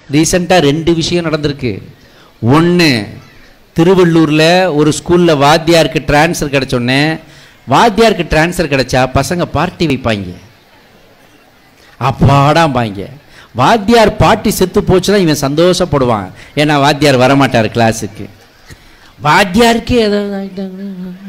ரீசெண்டாக ரெண்டு விஷயம் நடந்திருக்கு ஒன்று திருவள்ளூரில் ஒரு ஸ்கூலில் வாத்தியாருக்கு ட்ரான்ஸ்ஃபர் கிடைச்சோடனே வாத்தியாருக்கு ட்ரான்ஸ்ஃபர் கிடைச்சா பசங்க பார்ட்டி வைப்பாங்க அப்பாடாம்பாங்க வாத்தியார் பாட்டி செத்து போச்சுன்னா இவன் சந்தோஷப்படுவான் ஏன்னா வாத்தியார் வரமாட்டார் கிளாஸுக்கு வாத்தியாருக்கு ஏதாவது ஆயிட்டாங்க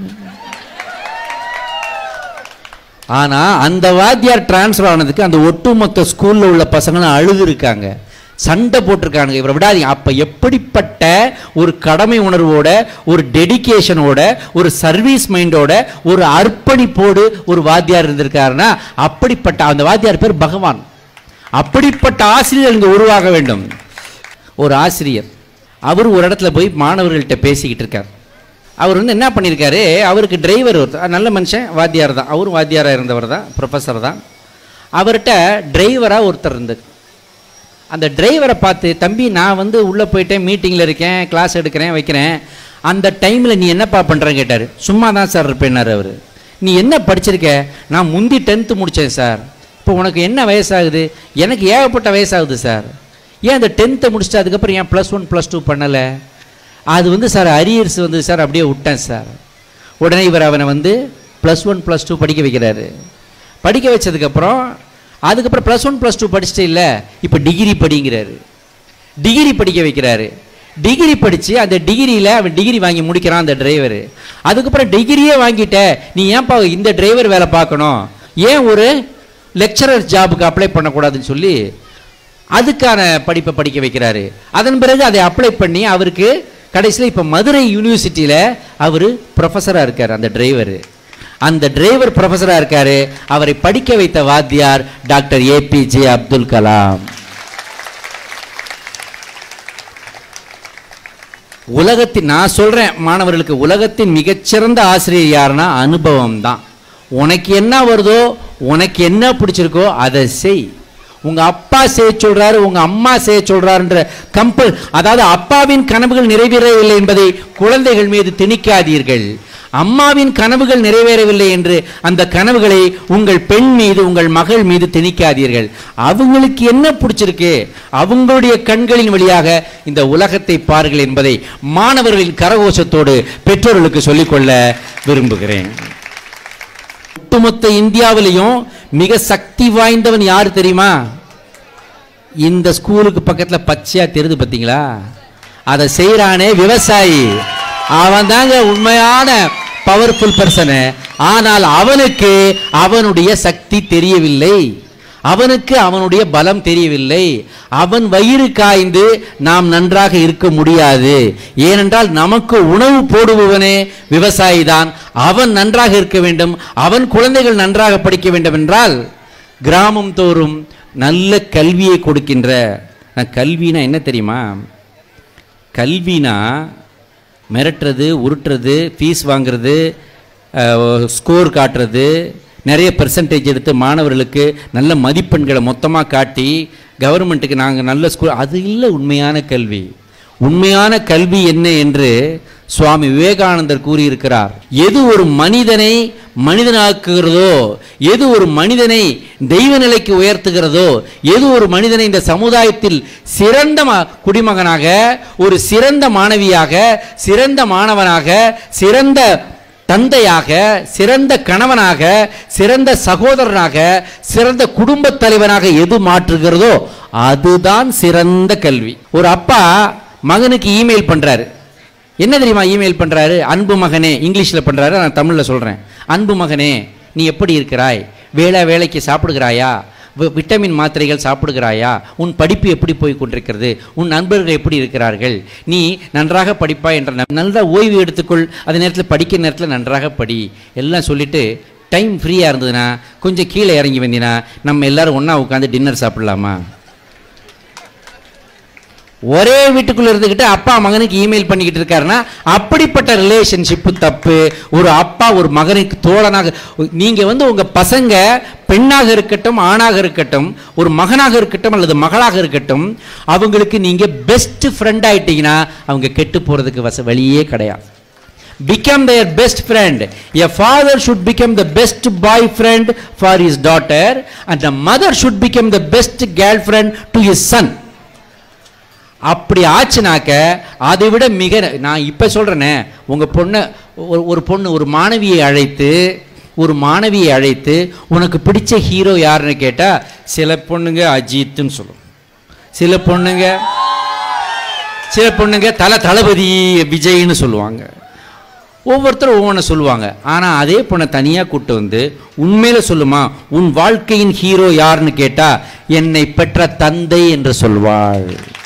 ஆனா அந்த வாத்தியார் டிரான்ஸ்ஃபர் ஆனதுக்கு அந்த ஒட்டுமொத்த ஸ்கூல்ல உள்ள பசங்களும் அழுது இருக்காங்க சண்டை போட்டிருக்காங்க இவரை விடாதீங்க அப்ப எப்படிப்பட்ட ஒரு கடமை உணர்வோட ஒரு டெடிகேஷனோட ஒரு சர்வீஸ் மைண்டோட ஒரு அர்ப்பணிப்போடு ஒரு வாத்தியார் இருந்திருக்காருன்னா அப்படிப்பட்ட அந்த வாத்தியார் பேர் பகவான் அப்படிப்பட்ட ஆசிரியர் இங்க உருவாக வேண்டும் ஒரு ஆசிரியர் அவர் ஒரு இடத்துல போய் மாணவர்கள்ட்ட பேசிக்கிட்டு இருக்கார் அவர் வந்து என்ன பண்ணியிருக்காரு அவருக்கு டிரைவர் ஒருத்தர் நல்ல மனுஷன் வாத்தியார் தான் அவரும் வாத்தியாராக இருந்தவர் தான் ப்ரொஃபஸர் தான் அவர்கிட்ட டிரைவராக ஒருத்தர் இருந்தார் அந்த டிரைவரை பார்த்து தம்பி நான் வந்து உள்ளே போயிட்டேன் மீட்டிங்கில் இருக்கேன் கிளாஸ் எடுக்கிறேன் வைக்கிறேன் அந்த டைமில் நீ என்னப்பா பண்ணுறேன்னு கேட்டார் சும்மா தான் சார் இருப்பேன்னார் அவர் நீ என்ன படிச்சிருக்க நான் முந்தி டென்த்து முடித்தேன் சார் இப்போ உனக்கு என்ன வயசாகுது எனக்கு ஏகப்பட்ட வயசாகுது சார் ஏன் அந்த டென்த்தை முடிச்சுட்டு அதுக்கப்புறம் ஏன் ப்ளஸ் ஒன் ப்ளஸ் டூ பண்ணலை அது வந்து சார் அரியர்ஸ் வந்து சார் அப்படியே விட்டேன் சார் உடனே இவர் அவனை வந்து ப்ளஸ் ஒன் ப்ளஸ் டூ படிக்க வைக்கிறாரு படிக்க வச்சதுக்கப்புறம் அதுக்கப்புறம் ப்ளஸ் ஒன் ப்ளஸ் டூ படிச்சுட்டு இல்லை இப்போ டிகிரி படிங்கிறாரு டிகிரி படிக்க வைக்கிறாரு டிகிரி படித்து அந்த டிகிரியில் அவன் டிகிரி வாங்கி முடிக்கிறான் அந்த டிரைவர் அதுக்கப்புறம் டிகிரியே வாங்கிட்ட நீ ஏன்பா இந்த டிரைவர் வேலை பார்க்கணும் ஏன் ஒரு லெக்சரர் ஜாபுக்கு அப்ளை பண்ணக்கூடாதுன்னு சொல்லி அதுக்கான படிப்பை படிக்க வைக்கிறாரு அதன் பிறகு அதை அப்ளை பண்ணி அவருக்கு கடைசியில் இப்போ மதுரை யூனிவர்சிட்டியில் அவர் ப்ரொஃபஸராக இருக்கார் அந்த டிரைவர் அந்த டிரைவர் ப்ரொஃபஸராக இருக்காரு அவரை படிக்க வைத்த வாத்தியார் டாக்டர் ஏபிஜே அப்துல் கலாம் உலகத்தின் நான் சொல்றேன் மாணவர்களுக்கு உலகத்தின் மிகச்சிறந்த ஆசிரியர் யாருன்னா அனுபவம் தான் உனக்கு என்ன வருதோ உனக்கு என்ன பிடிச்சிருக்கோ அதை செய் உங்க அப்பா செய்ய சொல்றாரு உங்க அம்மா செய்ய சொல்றாருன்ற கம்பல் அதாவது அப்பாவின் கனவுகள் நிறைவேறவில்லை என்பதை குழந்தைகள் மீது திணிக்காதீர்கள் அம்மாவின் கனவுகள் நிறைவேறவில்லை என்று அந்த கனவுகளை உங்கள் பெண் மீது உங்கள் மகள் மீது திணிக்காதீர்கள் அவங்களுக்கு என்ன பிடிச்சிருக்கு அவங்களுடைய கண்களின் வழியாக இந்த உலகத்தை பாருங்கள் என்பதை மாணவர்களின் கரகோஷத்தோடு பெற்றோர்களுக்கு சொல்லிக்கொள்ள விரும்புகிறேன் ஒட்டுமொத்த இந்தியாவிலையும் மிக சக்தி வாய்ந்தவன் யார் தெரியுமா இந்த ஸ்கூலுக்கு பக்கத்துல பச்சையா தெரியுது பார்த்தீங்களா அதை செய்யறானே விவசாயி அவன் தாங்க உண்மையான பவர்ஃபுல் பர்சனு ஆனால் அவனுக்கு அவனுடைய சக்தி தெரியவில்லை அவனுக்கு அவனுடைய பலம் தெரியவில்லை அவன் வயிறு காய்ந்து நாம் நன்றாக இருக்க முடியாது ஏனென்றால் நமக்கு உணவு போடுபவனே விவசாயி தான் அவன் நன்றாக இருக்க வேண்டும் அவன் குழந்தைகள் நன்றாக படிக்க வேண்டும் என்றால் கிராமம் தோறும் நல்ல கல்வியை கொடுக்கின்ற நான் கல்வினா என்ன தெரியுமா கல்வினா மிரட்டுறது உருட்டுறது ஃபீஸ் வாங்குறது ஸ்கோர் காட்டுறது நிறைய பெர்சன்டேஜ் எடுத்து மாணவர்களுக்கு நல்ல மதிப்பெண்களை மொத்தமாக காட்டி கவர்மெண்ட்டுக்கு நாங்கள் நல்ல ஸ்கூல் அது இல்லை உண்மையான கல்வி உண்மையான கல்வி என்ன என்று சுவாமி விவேகானந்தர் கூறியிருக்கிறார் எது ஒரு மனிதனை மனிதனாக்குகிறதோ எது ஒரு மனிதனை தெய்வ நிலைக்கு உயர்த்துகிறதோ எது ஒரு மனிதனை இந்த சமுதாயத்தில் சிறந்த ம- குடிமகனாக ஒரு சிறந்த மாணவியாக சிறந்த மாணவனாக சிறந்த தந்தையாக சிறந்த கணவனாக சிறந்த சகோதரனாக சிறந்த குடும்பத் தலைவனாக எது மாற்றுகிறதோ அதுதான் சிறந்த கல்வி ஒரு அப்பா மகனுக்கு இமெயில் பண்றாரு என்ன தெரியுமா இமெயில் பண்றாரு அன்பு மகனே இங்கிலீஷ்ல பண்றாரு நான் தமிழ்ல சொல்றேன் அன்பு மகனே நீ எப்படி இருக்கிறாய் வேளா வேலைக்கு சாப்பிடுகிறாயா வி- விட்டமின் மாத்திரைகள் சாப்பிடுகிறாயா உன் படிப்பு எப்படி போய் கொண்டிருக்கிறது உன் நண்பர்கள் எப்படி இருக்கிறார்கள் நீ நன்றாக படிப்பாய் என்ற ந- நல்ல ஓய்வு எடுத்துக்கொள் அதே நேரத்தில் படிக்கிற நேரத்தில் நன்றாக படி எல்லாம் சொல்லிட்டு டைம் ஃப்ரீயாக இருந்ததுன்னா கொஞ்சம் கீழே இறங்கி வந்தீங்கன்னா நம்ம எல்லாரும் ஒன்றா உட்காந்து டின்னர் சாப்பிடலாமா ஒரே வீட்டுக்குள்ள இருந்துகிட்டு அப்பா மகனுக்கு இமெயில் பண்ணிக்கிட்டு இருக்காருன்னா அப்படிப்பட்ட ரிலேஷன்ஷிப் தப்பு ஒரு அப்பா ஒரு மகனுக்கு தோழனாக நீங்க வந்து உங்க பசங்க பெண்ணாக இருக்கட்டும் ஆணாக இருக்கட்டும் ஒரு மகனாக இருக்கட்டும் அல்லது மகளாக இருக்கட்டும் அவங்களுக்கு நீங்க பெஸ்ட் ஃப்ரெண்ட் ஆயிட்டீங்கன்னா அவங்க கெட்டு போறதுக்கு வச வழியே கிடையாது become their best friend a father should become the best boyfriend for his daughter and a mother should become the best girlfriend to his son அப்படி ஆச்சுனாக்க அதை விட மிக நான் இப்போ சொல்கிறேனே உங்கள் பொண்ணை ஒரு ஒரு பொண்ணு ஒரு மாணவியை அழைத்து ஒரு மாணவியை அழைத்து உனக்கு பிடிச்ச ஹீரோ யாருன்னு கேட்டால் சில பொண்ணுங்க அஜித்துன்னு சொல்லும் சில பொண்ணுங்க சில பொண்ணுங்க தல தளபதி விஜய்னு சொல்லுவாங்க ஒவ்வொருத்தரும் ஒவ்வொன்று சொல்லுவாங்க ஆனால் அதே பொண்ணை தனியாக கூட்டு வந்து உண்மையில சொல்லுமா உன் வாழ்க்கையின் ஹீரோ யாருன்னு கேட்டா என்னை பெற்ற தந்தை என்று சொல்வாள்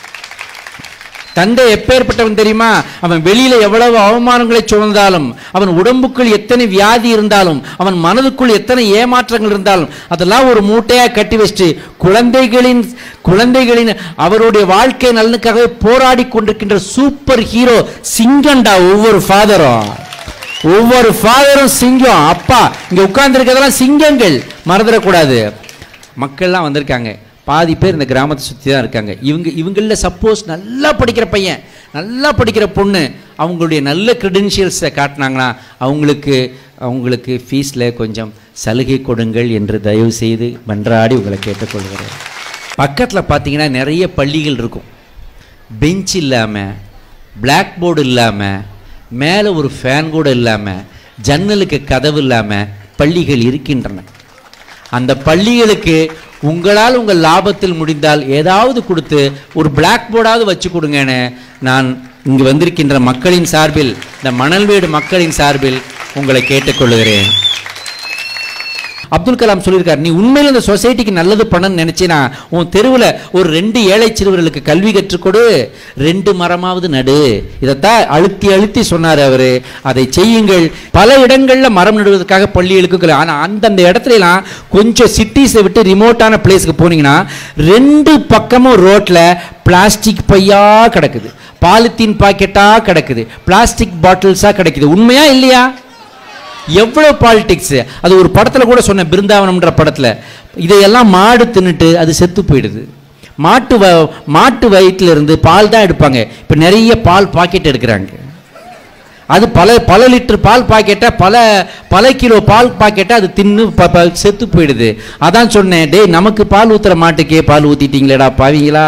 தந்தை எப்பேற்பட்டவன் தெரியுமா அவன் வெளியில எவ்வளவு அவமானங்களை சுமந்தாலும் அவன் உடம்புக்குள் எத்தனை வியாதி இருந்தாலும் அவன் மனதுக்குள் எத்தனை ஏமாற்றங்கள் இருந்தாலும் அதெல்லாம் ஒரு மூட்டையா கட்டி வச்சுட்டு குழந்தைகளின் குழந்தைகளின் அவருடைய வாழ்க்கை நலனுக்காகவே போராடி கொண்டிருக்கின்ற சூப்பர் ஹீரோ சிங்கண்டா ஒவ்வொரு ஃபாதரும் ஒவ்வொரு ஃபாதரும் சிங்கம் அப்பா இங்க உட்கார்ந்து இருக்கிறதெல்லாம் சிங்கங்கள் மறந்துடக்கூடாது மக்கள்லாம் வந்திருக்காங்க பாதி பேர் இந்த கிராமத்தை சுற்றி தான் இருக்காங்க இவங்க இவங்களில் சப்போஸ் நல்லா படிக்கிற பையன் நல்லா படிக்கிற பொண்ணு அவங்களுடைய நல்ல க்ரெடென்ஷியல்ஸை காட்டினாங்கன்னா அவங்களுக்கு அவங்களுக்கு ஃபீஸில் கொஞ்சம் சலுகை கொடுங்கள் என்று தயவு செய்து மன்றாடி உங்களை கேட்டுக்கொள்கிறேன் பக்கத்தில் பார்த்தீங்கன்னா நிறைய பள்ளிகள் இருக்கும் பெஞ்ச் இல்லாமல் பிளாக் போர்டு இல்லாமல் மேலே ஒரு ஃபேன் கூட இல்லாமல் ஜன்னலுக்கு கதவு இல்லாமல் பள்ளிகள் இருக்கின்றன அந்த பள்ளிகளுக்கு உங்களால் உங்கள் லாபத்தில் முடிந்தால் ஏதாவது கொடுத்து ஒரு பிளாக் போர்டாவது வச்சு கொடுங்கன்னு நான் இங்கு வந்திருக்கின்ற மக்களின் சார்பில் இந்த மணல்வேடு மக்களின் சார்பில் உங்களை கேட்டுக்கொள்கிறேன் அப்துல் கலாம் சொல்லியிருக்கார் நீ உண்மையில் இந்த சொசைட்டிக்கு நல்லது பண்ணணும்னு நினைச்சினா உன் தெருவில் ஒரு ரெண்டு ஏழை சிறுவர்களுக்கு கல்வி கற்றுக் கொடு ரெண்டு மரமாவது நடு இதைத்தான் அழுத்தி அழுத்தி சொன்னார் அவர் அதை செய்யுங்கள் பல இடங்கள்ல மரம் நடுவதற்காக பள்ளிகளுக்கு ஆனால் அந்தந்த இடத்துலலாம் கொஞ்சம் சிட்டிஸை விட்டு ரிமோட்டான பிளேஸ்க்கு போனீங்கன்னா ரெண்டு பக்கமும் ரோட்ல பிளாஸ்டிக் பையா கிடக்குது பாலித்தீன் பாக்கெட்டா கிடக்குது பிளாஸ்டிக் பாட்டில்ஸா கிடைக்குது உண்மையா இல்லையா எவ்வளவு பாலிடிக்ஸ் அது ஒரு படத்துல கூட சொன்ன பிருந்தாவனம்ன்ற படத்துல இதையெல்லாம் மாடு தின்னுட்டு அது செத்து போயிடுது மாட்டு வ மாட்டு வயிற்றுல இருந்து பால் தான் எடுப்பாங்க இப்போ நிறைய பால் பாக்கெட் எடுக்கிறாங்க அது பல பல லிட்டர் பால் பாக்கெட்டை பல பல கிலோ பால் பாக்கெட்டை அது தின்னு ப- ப- செத்து போயிடுது அதான் சொன்னேன் டேய் நமக்கு பால் ஊத்துற மாட்டுக்கே பால் ஊத்திட்டீங்களேடா பாவீங்களா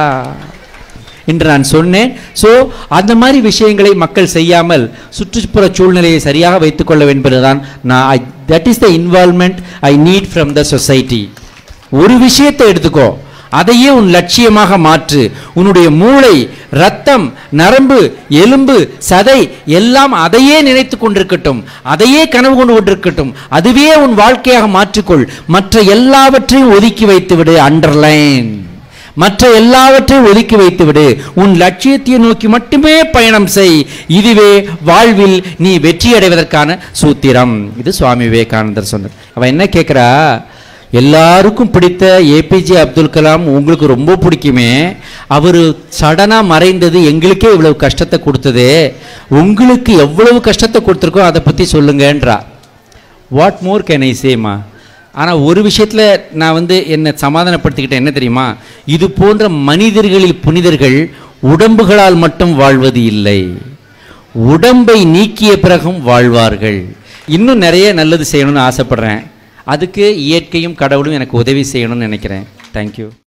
என்று நான் சொன்னேன் ஸோ அந்த மாதிரி விஷயங்களை மக்கள் செய்யாமல் சுற்றுப்புற சூழ்நிலையை சரியாக வைத்துக்கொள்ள வேண்டும் என்பதுதான் நான் that is the involvement I need from the society ஒரு விஷயத்தை எடுத்துக்கோ அதையே உன் லட்சியமாக மாற்று உன்னுடைய மூளை ரத்தம் நரம்பு எலும்பு சதை எல்லாம் அதையே நினைத்து கொண்டிருக்கட்டும் அதையே கனவு கொண்டு கொண்டிருக்கட்டும் அதுவே உன் வாழ்க்கையாக மாற்றிக்கொள் மற்ற எல்லாவற்றையும் ஒதுக்கி வைத்து விடு அண்டர்லைன் மற்ற எல்லாவற்றையும் ஒதுக்கி வைத்துவிடு உன் லட்சியத்தை நோக்கி மட்டுமே பயணம் செய் இதுவே வாழ்வில் நீ வெற்றி அடைவதற்கான சூத்திரம் இது சுவாமி விவேகானந்தர் சொன்னார் அவன் என்ன கேட்குறா எல்லாருக்கும் பிடித்த ஏபிஜே அப்துல் கலாம் உங்களுக்கு ரொம்ப பிடிக்குமே அவர் சடனாக மறைந்தது எங்களுக்கே இவ்வளவு கஷ்டத்தை கொடுத்தது உங்களுக்கு எவ்வளவு கஷ்டத்தை கொடுத்துருக்கோ அதை பற்றி சொல்லுங்கன்றா வாட் மோர் கேன் ஐ சேமா ஆனால் ஒரு விஷயத்தில் நான் வந்து என்னை சமாதானப்படுத்திக்கிட்டேன் என்ன தெரியுமா இது போன்ற மனிதர்களில் புனிதர்கள் உடம்புகளால் மட்டும் வாழ்வது இல்லை உடம்பை நீக்கிய பிறகும் வாழ்வார்கள் இன்னும் நிறைய நல்லது செய்யணும்னு ஆசைப்படுறேன் அதுக்கு இயற்கையும் கடவுளும் எனக்கு உதவி செய்யணும்னு நினைக்கிறேன் தேங்க்யூ